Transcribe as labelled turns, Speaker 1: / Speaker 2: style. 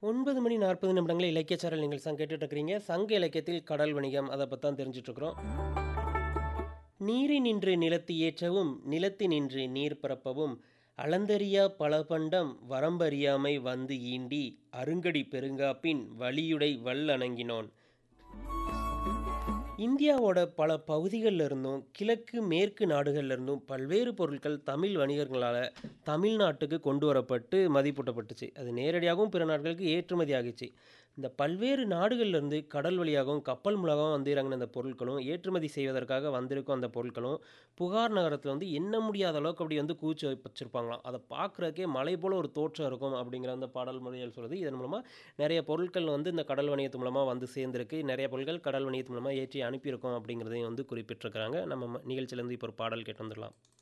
Speaker 1: 9 மணி 40 நிமிடங்கள் இலக்கியச்சாரல் நீங்கள் சங்க கேட்டுட்டு இருக்கிறீங்க. சங்க இலக்கியத்தில் கடல் வணிகம் அத பத்தி தான் தெரிஞ்சுட்டு இருக்கிறோம். நீரினின்று நிலத்து ஏற்றவும், நிலத்தினின்று நீர் பரப்பவும், அளந்தறியா பலபண்டம் வரம்பறியாமை வந்து ஈண்டி, அருங்கடி பெருங்காப்பின் வலியுடை வல்லணங்கினோன். இந்தியாவோட பல பகுதிகள்ல இருந்தும், கிழக்கு, மேற்கு நாடுகள்ல இருந்தும் பல்வேறு பொருட்கள் தமிழ் வணிகர்களால தமிழ்நாட்டுக்கு கொண்டு வரப்பட்டு மதிப்பூட்டப்பட்டுச்சு. அது நேரடியாகவும் பிற நாடுகளுக்கு ஏற்றுமதி ஆகிச்சு. இந்த பல்வேறு நாடுகள்ல இருந்து கடல் வழியாகவும், கப்பல் மூலமாகவும் வந்து இறங்குன இந்த பொருட்களும், ஏற்றுமதி செய்வதற்காக வந்திருக்கும் அந்த பொருட்களும், புகார் நகரத்துல வந்து எண்ண முடியாத அளவுக்கு அப்படி வந்து குவிச்சு வச்சிருப்பாங்களாம். அத பார்க்கறதுக்கே மலை போல ஒரு தோற்றம் இருக்கும் அப்படிங்கிற அந்த பாடல் வரிகள் சொல்லுது. இதன் மூலமா நெறைய பொருட்கள் வந்து இந்த கடல் வணிகத்து மூலமா வந்து சேர்ந்திருக்கு. நெறைய பொருட்கள் கடல் வணிகத்து மூலமா ஏற்றி அனுப்பியிருக்கோம் அப்படிங்கிறதையும் வந்து குறிப்பிட்டிருக்கிறாங்க. நம்ம ம நிகழ்ச்சியிலேருந்து இப்போ ஒரு பாடல் கேட்டு வந்துடலாம்.